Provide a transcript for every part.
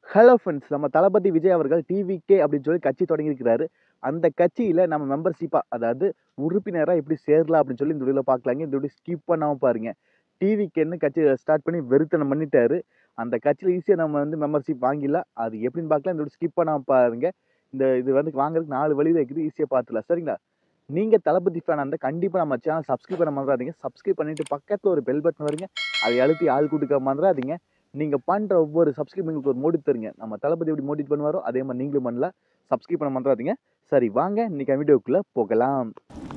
hello friends நம்ம தளபதி விஜய் அவர்கள் TVK அப்படின்னு சொல்லி கட்சி தொடங்கியிருக்கிறாரு அந்த கட்சியில் நம்ம மெம்பர்ஷிப்பாக அதாவது உறுப்பினராக எப்படி சேரலாம் அப்படின்னு சொல்லி இந்த வீடியோவில் பார்க்கலாங்க இந்த வீடியோ ஸ்கிப் பண்ணாமல் பாருங்க டிவிகேன்னு கட்சி ஸ்டார்ட் பண்ணி வெறுத்தனம் பண்ணிட்டாரு அந்த கட்சியில் ஈஸியாக நம்ம வந்து மெம்பர்ஷிப் வாங்கிடலாம் அது எப்படின்னு பார்க்கலாம் இந்த வீடியோ ஸ்கிப் பண்ணாமல் பாருங்க இந்த இது வந்து வாங்குறதுக்கு நாலு வழி இருக்குது ஈஸியாக பார்த்துலாம் சரிங்களா நீங்கள் தளபதி ஃபேன் அந்த கண்டிப்பாக நம்ம சேனல் சப்ஸ்கிரைப் பண்ண மறந்துடாதீங்க சப்ஸ்கிரைப் பண்ணிட்டு பக்கத்தில் ஒரு பெல் பட்டன் வருங்க அதை அழுத்தி ஆள் கூட்டுக்க மறந்துடாதீங்க நீங்கள் பண்ணுற ஒவ்வொரு சப்ஸ்கிரைபிங்களுக்கு ஒரு மோடி தருங்க நம்ம தளபதி எப்படி மோட்டிவேட் பண்ணுவாரோ அதே மாதிரி நீங்களும் பண்ணலாம் சப்ஸ்கிரைப் பண்ண மறந்துடாதீங்க சரி வாங்க இன்னைக்கு வீடியோக்குள்ளே போகலாம்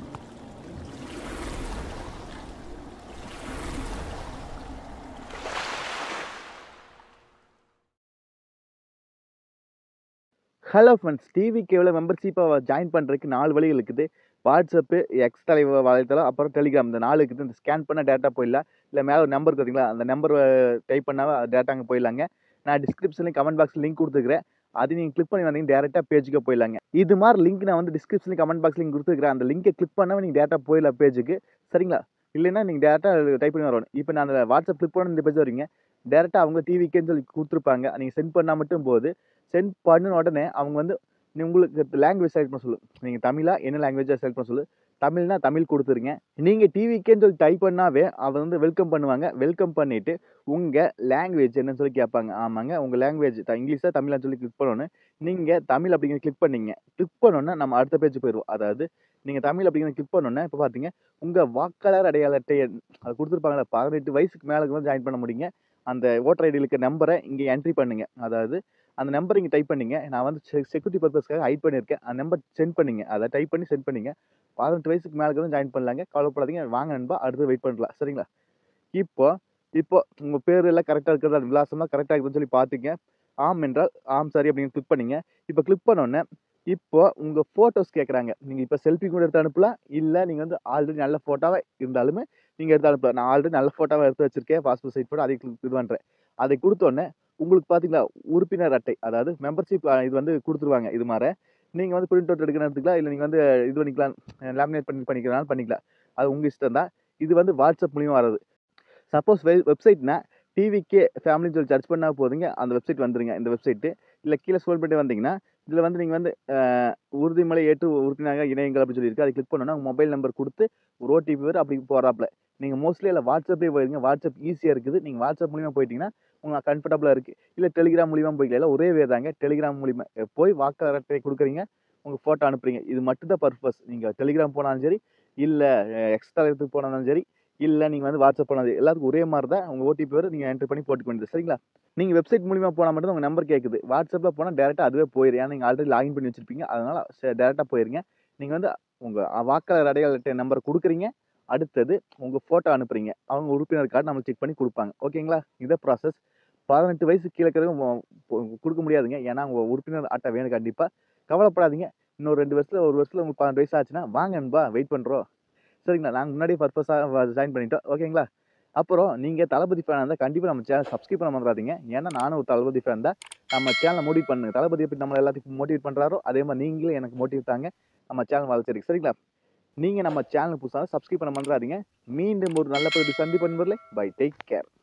ஹலோ ஃப்ரெண்ட்ஸ் டிவி கேவில் மெம்பர்ஷிப்பை ஜாயின் பண்ணுறதுக்கு நாலு வழிகள் இருக்குது வாட்ஸ்அப்பு எக்ஸ் தலைவர் வலைத்தளம் அப்புறம் டெலிகிராம் இந்த நாலு இருக்குது இந்த ஸ்கேன் பண்ண டேட்டா போயிடலாம் இல்லை மேலே ஒரு நம்பர் பார்த்தீங்களா அந்த நம்பர் டைப் பண்ணால் டேட்டா அங்கே போயிடலாங்க நான் டிஸ்கிரிப்ஷன்லையும் கமெண்ட் பாக்ஸில் லிங்க் கொடுத்துருக்கிறேன் அது நீங்கள் கிளிக் பண்ணி வந்தீங்க டேரெக்டாக பேஜுக்கு போயிடலாங்க இது மாதிரி லிங்க் நான் வந்து டிஸ்கிரிப்ஷன்லையும் கமெண்ட் பாக்ஸ் லிங்க் கொடுத்துருக்கிறேன் அந்த லிங்கை கிளிக் பண்ணால் நீங்கள் டேட்டா போயிடலாம் பேஜுக்கு சரிங்களா இல்லைன்னா நீங்கள் டேரெக்டாக டைப் பண்ணி வரணும் இப்போ நான் அந்த வாட்ஸ்அப் கிளிக் பண்ண இந்த பேஜ் வரீங்க டேரெக்டாக அவங்க டிவிக்கேன்னு சொல்லி கொடுத்துருப்பாங்க நீங்கள் சென்ட் பண்ணால் மட்டும் போது சென்ட் பண்ணின உடனே அவங்க வந்து நீ உங்களுக்கு லாங்குவேஜ் செலக்ட் பண்ண சொல்லு நீங்கள் தமிழா என்ன லாங்குவேஜாக செலக்ட் பண்ண சொல்லு தமிழ்னா தமிழ் கொடுத்துருங்க நீங்கள் டிவிக்கேன்னு சொல்லி டைப் பண்ணாவே அவங்க வந்து வெல்கம் பண்ணுவாங்க வெல்கம் பண்ணிவிட்டு உங்கள் லாங்குவேஜ் என்னன்னு சொல்லி கேட்பாங்க ஆமாங்க உங்கள் லாங்குவேஜ் இங்கிலீஷாக தமிழான்னு சொல்லி கிளிக் பண்ணணும் நீங்கள் தமிழ் அப்படிங்கிற கிளிக் பண்ணீங்க கிளிக் பண்ணோன்னே நம்ம அடுத்த பேஜ் போயிடுவோம் அதாவது நீங்கள் தமிழ் அப்படிங்கிற கிளிக் பண்ணோன்னே இப்போ பார்த்தீங்க உங்கள் வாக்காளர் அடையாள அட்டை அது கொடுத்துருப்பாங்களா பதினெட்டு வயசுக்கு மேலே வந்து ஜாயின் பண்ண முடியுங்க அந்த ஓட்டர் ஐடியில் இருக்க நம்பரை இங்கே என்ட்ரி பண்ணுங்க அதாவது அந்த நம்பர் இங்கே டைப் பண்ணிங்க நான் வந்து செக்யூரிட்டி பர்பஸ்க்காக ஹைட் பண்ணியிருக்கேன் அந்த நம்பர் சென்ட் பண்ணிங்க அதை டைப் பண்ணி சென்ட் பண்ணிங்க பதினெட்டு வயசுக்கு மேலே தான் ஜாயின் பண்ணலாங்க கவலைப்படாதீங்க வாங்க நண்பா அடுத்து வெயிட் பண்ணலாம் சரிங்களா இப்போ இப்போ உங்கள் பேர் எல்லாம் கரெக்டாக இருக்கிறதா விலாசம்லாம் கரெக்டாக இருக்குதுன்னு சொல்லி பார்த்தீங்க ஆம் என்றால் ஆம் சரி அப்படின்னு கிளிக் பண்ணீங்க இப்போ கிளிக் பண்ணோன்னே இப்போ உங்கள் ஃபோட்டோஸ் கேட்குறாங்க நீங்கள் இப்போ செல்ஃபி கூட எடுத்து அனுப்பலாம் இல்லை நீங்கள் வந்து ஆல்ரெடி நல்ல ஃபோட்டோவாக இருந்தாலுமே நீங்கள் எடுத்து அனுப்பலாம் நான் ஆல்ரெடி நல்ல ஃபோட்டோவாக எடுத்து வச்சிருக்கேன் பாஸ்போர்ட் சைட் போட்டு அதை இது பண்ணுறேன் அதை கொடுத்தோன்னே உங்களுக்கு பார்த்தீங்களா உறுப்பினர் அட்டை அதாவது மெம்பர்ஷிப் இது வந்து கொடுத்துருவாங்க இது மாதிரி நீங்கள் வந்து பிரிண்ட் அவுட் எடுக்கணும் எடுத்துக்கலாம் இல்லை நீங்கள் வந்து இது பண்ணிக்கலாம் லேமினேட் பண்ணி பண்ணிக்கிறனாலும் பண்ணிக்கலாம் அது உங்கள் இஷ்டம் தான் இது வந்து வாட்ஸ்அப் மூலியமாக வர்றது சப்போஸ் வெ வெப்சைட்னா டிவிக்கே ஃபேமிலின்னு சொல்லி சர்ச் பண்ணால் போதுங்க அந்த வெப்சைட் வந்துருங்க இந்த வெப்சைட்டு இல்லை கீழே ஸ்க்ரோல் பண்ணி வந்தீங்கன்னா இதில் வந்து நீங்கள் வந்து உறுதிமலை ஏற்று உறுப்பினராக இணையங்கள் அப்படின்னு சொல்லியிருக்கு அதை கிளிக் பண்ணோன்னா உங்கள் மொபைல் நம்பர் கொடுத்து ஒரு ஓடிபி வரும் அப்படி போகிறாப்புல நீங்கள் மோஸ்ட்லி இல்லை வாட்ஸ்அப்லேயே போயிருங்க வாட்ஸ்அப் ஈஸியாக இருக்குது நீங்கள் வாட்ஸ்அப் மூலிமா போயிட்டீங்கன்னா உங்களுக்கு கம்ஃபர்டபுளாக இருக்குது இல்லை டெலிகிராம் மூலிமா போய்க்கலாம் இல்லை ஒரே வே தாங்க டெலிகிராம் மூலிமா போய் வாக்காளர் அட்டை கொடுக்குறீங்க உங்கள் ஃபோட்டோ அனுப்புறீங்க இது மட்டும் தான் பர்பஸ் நீங்கள் டெலிகிராம் போனாலும் சரி இல்லை எக்ஸ்ட்ரா எடுத்து போனாலும் சரி இல்லை நீங்கள் வந்து வாட்ஸ்அப் பண்ணாது எல்லாத்துக்கும் ஒரே மாதிரி தான் உங்கள் ஓடிபி வரும் நீங்கள் என்ட்ரி பண்ணி போட்டுக்க வேண்டியது சரிங்களா நீங்கள் வெப்சைட் மூலிமா போனால் மட்டும் உங்கள் நம்பர் கேட்குது வாட்ஸ்அப்பில் போனால் டேரெக்டாக அதுவே போயிடும் ஏன்னா நீங்கள் ஆல்ரெடி லாகின் பண்ணி வச்சிருப்பீங்க அதனால் டேரெக்டாக போயிருங்க நீங்கள் வந்து உங்கள் வாக்காளர் அடையாள அட்டை நம்பர் கொடுக்குறீங்க அடுத்தது உங்கள் ஃபோட்டோ அனுப்புறீங்க அவங்க உறுப்பினர் கார்டு நம்ம செக் பண்ணி கொடுப்பாங்க ஓகேங்களா இதை ப்ராசஸ் பதினெட்டு வயசு கீழே இருக்கிறவங்க கொடுக்க முடியாதுங்க ஏன்னா உங்கள் உறுப்பினர் அட்டை வேணும் கண்டிப்பாக கவலைப்படாதீங்க இன்னொரு ரெண்டு வருஷத்தில் ஒரு வருஷத்தில் உங்களுக்கு பதினெட்டு வயசு ஆச்சுன்னா வாங்கன்பா வெயிட் பண்ணுறோம் சரிங்களா நாங்கள் முன்னாடியே பர்பஸாக ஜாயின் பண்ணிட்டோம் ஓகேங்களா அப்புறம் நீங்கள் தளபதி ஃபேன் இருந்தால் கண்டிப்பாக நம்ம சேனல் சப்ஸ்கிரைப் பண்ண மறந்துடாதீங்க ஏன்னா நானும் ஒரு தளபதி ஃபேன் தான் நம்ம சேனலை மோட்டிவேட் பண்ணுங்க தளபதி எப்படி நம்ம எல்லாத்துக்கும் மோட்டிவேட் பண்ணுறாரோ அதே மாதிரி நீங்களும் எனக்கு மோட்டிவேட் தாங்க நம்ம சேனல் வளர்ச்சிருக்கு சரிங்களா நீங்கள் நம்ம சேனல் புதுசாக சப்ஸ்கிரைப் பண்ண மறந்துடாதீங்க மீண்டும் ஒரு நல்ல பதிவு சந்திப்பு பை டேக் கேர்